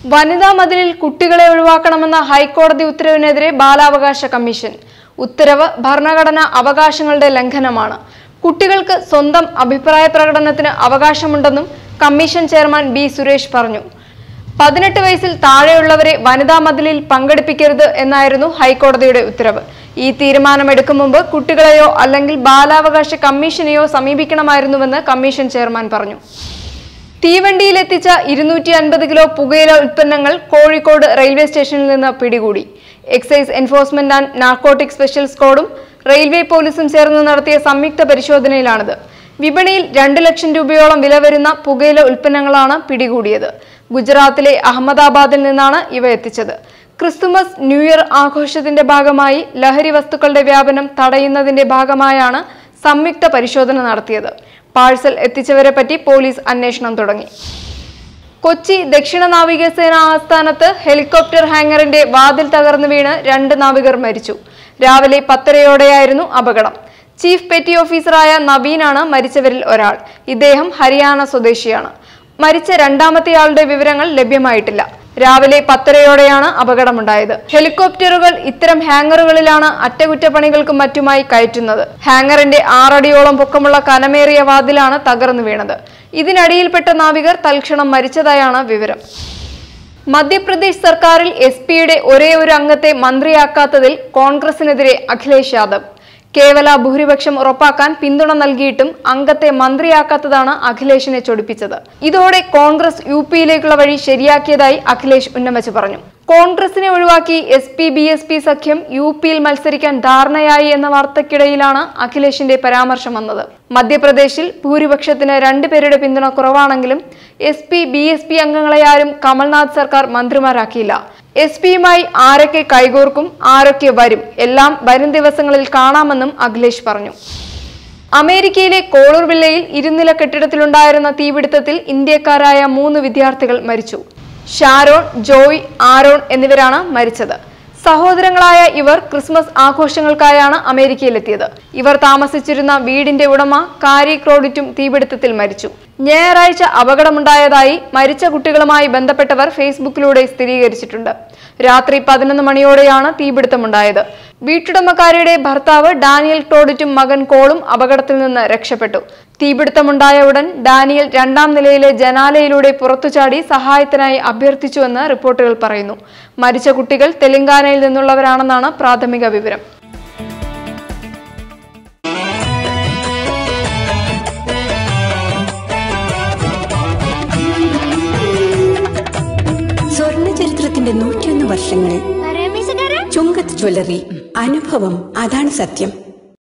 വനിതാ മതിലിൽ കുട്ടികളെ ഒഴിവാക്കണമെന്ന ഹൈക്കോടതി ഉത്തരവിനെതിരെ ബാലാവകാശ കമ്മീഷൻ ഉത്തരവ് ഭരണഘടനാ അവകാശങ്ങളുടെ ലംഘനമാണ് കുട്ടികൾക്ക് സ്വന്തം അഭിപ്രായ പ്രകടനത്തിന് അവകാശമുണ്ടെന്നും കമ്മീഷൻ ചെയർമാൻ ബി സുരേഷ് പറഞ്ഞു പതിനെട്ട് വയസ്സിൽ താഴെയുള്ളവരെ വനിതാ മതിലിൽ പങ്കെടുപ്പിക്കരുത് എന്നായിരുന്നു ഹൈക്കോടതിയുടെ ഉത്തരവ് ഈ തീരുമാനമെടുക്കും മുമ്പ് കുട്ടികളെയോ അല്ലെങ്കിൽ ബാലാവകാശ കമ്മീഷനെയോ സമീപിക്കണമായിരുന്നുവെന്ന് കമ്മീഷൻ ചെയർമാൻ പറഞ്ഞു തീവണ്ടിയിലെത്തിച്ച ഇരുന്നൂറ്റി അൻപത് കിലോ പുകയില ഉൽപ്പന്നങ്ങൾ കോഴിക്കോട് റെയിൽവേ സ്റ്റേഷനിൽ നിന്ന് പിടികൂടി excise enforcement and narcotic special സ്ക്വാഡും റെയിൽവേ പോലീസും ചേർന്ന് നടത്തിയ സംയുക്ത പരിശോധനയിലാണിത് വിപണിയിൽ രണ്ട് ലക്ഷം രൂപയോളം വില വരുന്ന പുകയില ഉൽപ്പന്നങ്ങളാണ് പിടികൂടിയത് ഗുജറാത്തിലെ അഹമ്മദാബാദിൽ നിന്നാണ് ഇവ എത്തിച്ചത് ക്രിസ്തുമസ് ന്യൂ ഇയർ ആഘോഷത്തിന്റെ ഭാഗമായി ലഹരി വസ്തുക്കളുടെ വ്യാപനം തടയുന്നതിന്റെ ഭാഗമായാണ് സംയുക്ത പരിശോധന നടത്തിയത് പാഴ്സൽ എത്തിച്ചവരെ പറ്റി പോലീസ് അന്വേഷണം തുടങ്ങി കൊച്ചി ദക്ഷിണ നാവികസേന ആസ്ഥാനത്ത് ഹെലികോപ്റ്റർ ഹാങ്ങറിന്റെ വാതിൽ തകർന്നു വീണ് രണ്ട് നാവികർ മരിച്ചു രാവിലെ പത്തരയോടെയായിരുന്നു അപകടം ചീഫ് പെറ്റി ഓഫീസറായ നവീനാണ് മരിച്ചവരിൽ ഒരാൾ ഇദ്ദേഹം ഹരിയാന സ്വദേശിയാണ് മരിച്ച രണ്ടാമത്തെയാളുടെ വിവരങ്ങൾ ലഭ്യമായിട്ടില്ല രാവിലെ പത്തരയോടെയാണ് അപകടമുണ്ടായത് ഹെലികോപ്റ്ററുകൾ ഇത്തരം ഹാങ്ങറുകളിലാണ് അറ്റകുറ്റപ്പണികൾക്കും മറ്റുമായി കയറ്റുന്നത് ഹാങ്ങറിന്റെ ആറടിയോളം പൊക്കമുള്ള കനമേറിയ വാതിലാണ് തകർന്നു വീണത് ഇതിനടിയിൽപ്പെട്ട നാവികർ തൽക്ഷണം മരിച്ചതായാണ് വിവരം മധ്യപ്രദേശ് സർക്കാരിൽ എസ് പിയുടെ ഒരേ ഒരു അംഗത്തെ മന്ത്രിയാക്കാത്തതിൽ കോൺഗ്രസിനെതിരെ അഖിലേഷ് യാദവ് കേവല ഭൂരിപക്ഷം ഉറപ്പാക്കാൻ പിന്തുണ നൽകിയിട്ടും അംഗത്തെ മന്ത്രിയാക്കാത്തതാണ് അഖിലേഷിനെ ചൊടിപ്പിച്ചത് ഇതോടെ കോൺഗ്രസ് യു പിയിലേക്കുള്ള വഴി ശരിയാക്കിയതായി അഖിലേഷ് ഉന്നമച്ച് പറഞ്ഞു കോൺഗ്രസിനെ ഒഴിവാക്കി S P B S P സഖ്യം യു പിയിൽ മത്സരിക്കാൻ ധാരണയായി എന്ന വാർത്തയ്ക്കിടയിലാണ് അഖിലേഷിന്റെ പരാമർശം വന്നത് മധ്യപ്രദേശിൽ ഭൂരിപക്ഷത്തിന് രണ്ടുപേരുടെ പിന്തുണ കുറവാണെങ്കിലും S P B S P അംഗങ്ങളെ ആരും കമൽനാഥ് സർക്കാർ മന്ത്രിമാരാക്കിയില്ല എസ് പിയുമായി ആരൊക്കെ കൈകോർക്കും ആരൊക്കെ വരും എല്ലാം വരും ദിവസങ്ങളിൽ കാണാമെന്നും അഖിലേഷ് പറഞ്ഞു അമേരിക്കയിലെ കോളൂർ വില്ലയിൽ ഇരുനില കെട്ടിടത്തിലുണ്ടായിരുന്ന തീപിടുത്തത്തിൽ ഇന്ത്യക്കാരായ മൂന്ന് വിദ്യാർത്ഥികൾ മരിച്ചു ഷാരോൺ ജോയ് ആരോൺ എന്നിവരാണ് മരിച്ചത് സഹോദരങ്ങളായ ഇവർ ക്രിസ്മസ് ആഘോഷങ്ങൾക്കായാണ് അമേരിക്കയിലെത്തിയത് ഇവർ താമസിച്ചിരുന്ന വീടിന്റെ ഉടമ കാരി ക്രോഡിറ്റും തീപിടുത്തത്തിൽ മരിച്ചു ഞായറാഴ്ച അപകടമുണ്ടായതായി മരിച്ച കുട്ടികളുമായി ബന്ധപ്പെട്ടവർ ഫേസ്ബുക്കിലൂടെ സ്ഥിരീകരിച്ചിട്ടുണ്ട് രാത്രി പതിനൊന്ന് മണിയോടെയാണ് തീപിടുത്തമുണ്ടായത് വീട്ടുടമക്കാരിയുടെ ഭർത്താവ് ഡാനിയൽ ടോഡിറ്റും മകൻ കോളും അപകടത്തിൽ നിന്ന് രക്ഷപ്പെട്ടു തീപിടുത്തമുണ്ടായ ഉടൻ ഡാനിയൽ രണ്ടാം നിലയിലെ ജനാലയിലൂടെ പുറത്തുചാടി സഹായത്തിനായി അഭ്യർത്ഥിച്ചുവെന്ന് റിപ്പോർട്ടുകൾ പറയുന്നു മരിച്ച കുട്ടികൾ തെലങ്കാനയിൽ നിന്നുള്ളവരാണെന്നാണ് പ്രാഥമിക വിവരം സ്വർണ്ണ ചരിത്രത്തിന്റെ നൂറ്റിയൊന്ന് വർഷങ്ങൾ ചുങ്കത്ത് ജ്വല്ലറി അനുഭവം അതാണ് സത്യം